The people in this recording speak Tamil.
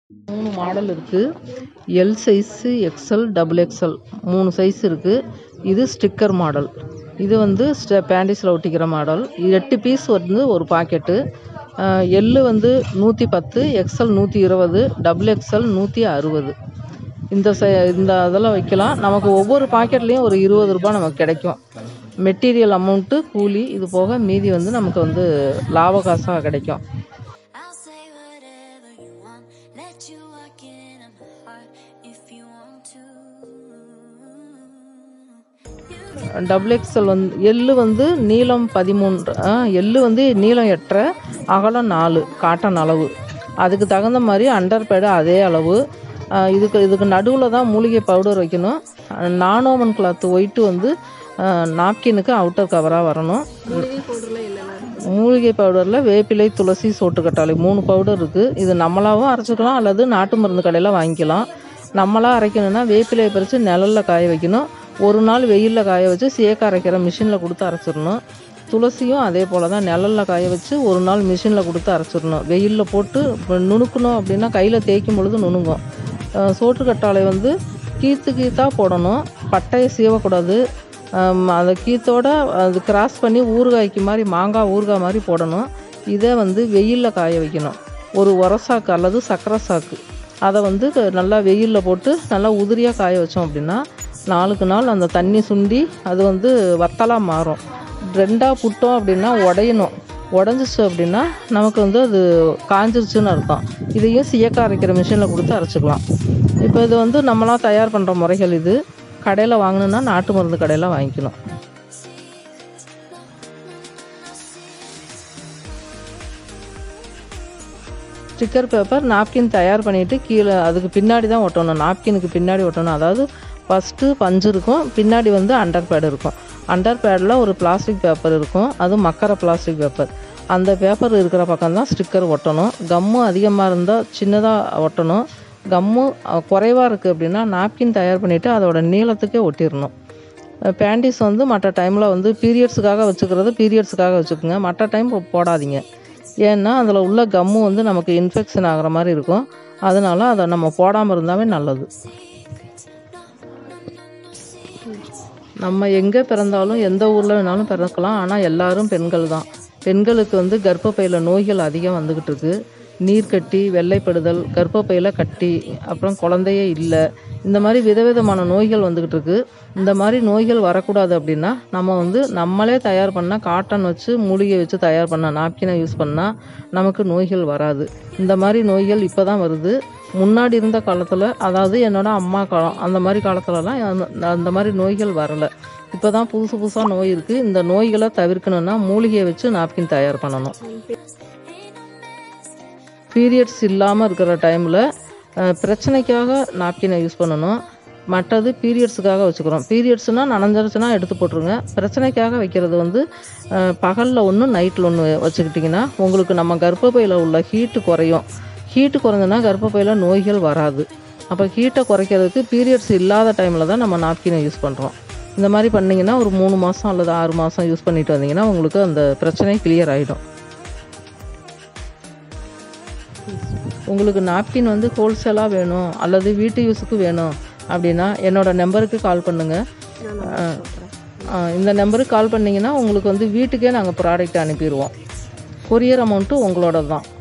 மூணு மாடல் இருக்குது L size XL double XL மூணு சைஸ் இருக்குது இது ஸ்டிக்கர் மாடல் இது வந்து ஸ்ட பேண்டிஸில் ஒட்டிக்கிற மாடல் எட்டு பீஸ் வந்து ஒரு பாக்கெட்டு எல்லு வந்து நூற்றி பத்து எக்ஸ்எல் நூற்றி இருபது டபுள் எக்ஸ்எல் நூற்றி அறுபது இந்த ச இந்த இதெல்லாம் வைக்கலாம் நமக்கு ஒவ்வொரு பாக்கெட்லேயும் ஒரு இருபது ரூபாய் நமக்கு கிடைக்கும் மெட்டீரியல் அமௌண்ட்டு கூலி இது போக மீதி வந்து நமக்கு வந்து லாப காசாக கிடைக்கும் I'll say whatever you want. Let you walk in on my heart if you want to. Double XL வந்து எள்ளு வந்து நீளம் பதிமூன்று ஆ, எள்ளு வந்து நீளம் எட்டரை அகலம் நாலு காட்டன் அளவு அதுக்கு தகுந்த மாதிரி அண்டர் பேடு அதே அளவு ஆ, இதுக்கு இதுக்கு நடுவில் தான் மூலிகை பவுடர் வைக்கணும் நானோமன் கிளாத் ஒயிட்டு வந்து நாப்கினுக்கு அவுட்டர் கவராக வரணும் மூலிகை பவுடரில் வேப்பிலை துளசி சோட்டுக்கட்டாளி மூணு பவுடர் இருக்குது இது நம்மளாவும் அரைச்சிக்கலாம் அல்லது நாட்டு மருந்து கடையில் வாங்கிக்கலாம் நம்மளாக அரைக்கணும்னா வேப்பிலையை பறித்து நிழல்ல காய வைக்கணும் ஒரு நாள் வெயிலில் காய வச்சு சேக்க அரைக்கிற மிஷினில் கொடுத்து அரைச்சிடணும் துளசியும் அதே போல் தான் நிழல்ல காய வச்சு ஒரு நாள் மிஷினில் கொடுத்து அரைச்சிடணும் வெயிலில் போட்டு இப்ப நுணுக்கணும் அப்படின்னா கையில் தேய்க்கும் பொழுது நுணுங்கும் அஹ் சோற்றுக்கற்றாழை வந்து கீத்து கீத்தாக போடணும் பட்டையை சீவக்கூடாது ஆம், அந்த கீத்தோட அது கிராஸ் பண்ணி ஊறுகாய்க்கு மாதிரி மாங்காய் ஊறுகாய் மாதிரி போடணும் இதை வந்து வெயிலில் காய வைக்கணும் ஒரு உரசாக்கு அல்லது சக்கரை சாக்கு அதை வந்து க- நல்லா வெயிலில் போட்டு நல்லா உதிரியாக காய வச்சோம் அப்படின்னா நாளுக்கு நாள் அந்த தண்ணி சுண்டி அது வந்து வத்தலாக மாறும் ரெண்டாக புட்டோம் அப்படின்னா உடையணும் உடஞ்சிச்சு அப்படின்னா நமக்கு வந்து அது காஞ்சிருச்சுன்னு அர்த்தம் இதையும் சியக்கா அரைக்கிற மிஷினில் கொடுத்து அரைச்சிக்கலாம் இப்போ இது வந்து நம்மளாம் தயார் பண்ணுற முறைகள் இது கடையில் வாங்கணுன்னா நாட்டு மருந்து கடையில் வாங்கிக்கணும் ஸ்டிக்கர் பேப்பர் நாப்கின் தயார் பண்ணிவிட்டு கீழே அதுக்கு பின்னாடி தான் ஒட்டணும் நாப்கினுக்கு பின்னாடி ஒட்டணும் அதாவது ஃபஸ்ட்டு பஞ்சு இருக்கும் பின்னாடி வந்து அண்டர் பேட் இருக்கும் அண்டர் பேடில் ஒரு பிளாஸ்டிக் பேப்பர் இருக்கும் அது மக்கற பிளாஸ்டிக் பேப்பர் அந்த பேப்பர் இருக்கிற பக்கம் தான் ஸ்டிக்கர் ஒட்டணும் கம்மு அதிகமாக இருந்தால் சின்னதாக ஒட்டணும் கம்மு குறைவாக இருக்குது அப்படின்னா நாப்கின் தயார் பண்ணிவிட்டு அதோட நீளத்துக்கே ஒட்டிடணும் பேண்டிஸ் வந்து மற்ற டைமில் வந்து பீரியட்ஸுக்காக வச்சுக்கிறது பீரியட்ஸுக்காக வச்சுக்கோங்க மற்ற டைம் போடாதீங்க ஏன்னா அதில் உள்ள கம்மு வந்து நமக்கு இன்ஃபெக்ஷன் ஆகிற மாதிரி இருக்கும் அதனால அதை நம்ம போடாமல் இருந்தாவே நல்லது நம்ம எங்கே பிறந்தாலும் எந்த ஊரில் வேணாலும் பிறக்கலாம் ஆனால் எல்லாரும் பெண்கள் தான் பெண்களுக்கு வந்து கர்ப்பப்பையில் நோய்கள் அதிகம் வந்துக்கிட்டு இருக்கு நீர்க்கட்டி வெள்ளைப்படுதல் கர்ப்பப்பையில் கட்டி அப்புறம் குழந்தையே இல்லை இந்த மாதிரி விதவிதமான நோய்கள் வந்துக்கிட்டு இருக்கு இந்த மாதிரி நோய்கள் வரக்கூடாது அப்படின்னா நம்ம வந்து நம்மளே தயார் பண்ண காட்டன் வச்சு மூலிகை வச்சு தயார் பண்ண நாப்கினை யூஸ் பண்ணால் நமக்கு நோய்கள் வராது இந்த மாதிரி நோய்கள் இப்போ தான் வருது முன்னாடி இருந்த காலத்தில் அதாவது என்னோட அம்மா காலம் அந்த மாதிரி காலத்துலலாம் அந்த- அந்த மாதிரி நோய்கள் வரலை இப்போ தான் புதுசு புதுசாக நோய் இருக்குது இந்த நோய்களை தவிர்க்கணும்னா மூலிகையை வச்சு நாப்கின் தயார் பண்ணணும் பீரியட்ஸ் இல்லாமல் இருக்கிற டைமில் பிரச்சனைக்காக நாப்கினை யூஸ் பண்ணணும் மற்றது பீரியட்ஸுக்காக வச்சுக்கிறோம் பீரியட்ஸ்னால் நனைஞ்சிருச்சுன்னா எடுத்து போட்டுருங்க பிரச்சனைக்காக வைக்கிறது வந்து பகலில் ஒன்று நைட்டில் ஒன்று வச்சுக்கிட்டிங்கன்னா உங்களுக்கு நம்ம கர்ப்பப்பையில் உள்ள ஹீட்டு குறையும் ஹீட்டு குறைஞ்சுன்னா கர்ப்பப்பையில் நோய்கள் வராது அப்போ ஹீட்டை குறைக்கிறதுக்கு பீரியட்ஸ் இல்லாத டைமில் தான் நம்ம நாப்கினை யூஸ் பண்ணுறோம் இந்த மாதிரி பண்ணிங்கன்னா ஒரு மூணு மாதம் அல்லது ஆறு மாதம் யூஸ் பண்ணிட்டு வந்தீங்கன்னா உங்களுக்கு அந்த பிரச்சனை கிளியர் ஆகிடும் உங்களுக்கு நாப்கின் வந்து ஹோல்சேலாக வேணும் அல்லது வீட்டு யூஸுக்கு வேணும் அப்படின்னா என்னோட நம்பருக்கு கால் பண்ணுங்கள் இந்த நம்பருக்கு கால் பண்ணிங்கன்னா உங்களுக்கு வந்து வீட்டுக்கே நாங்கள் ப்ராடக்ட் அனுப்பிடுவோம் கொரியர் அமௌண்ட்டு உங்களோட தான்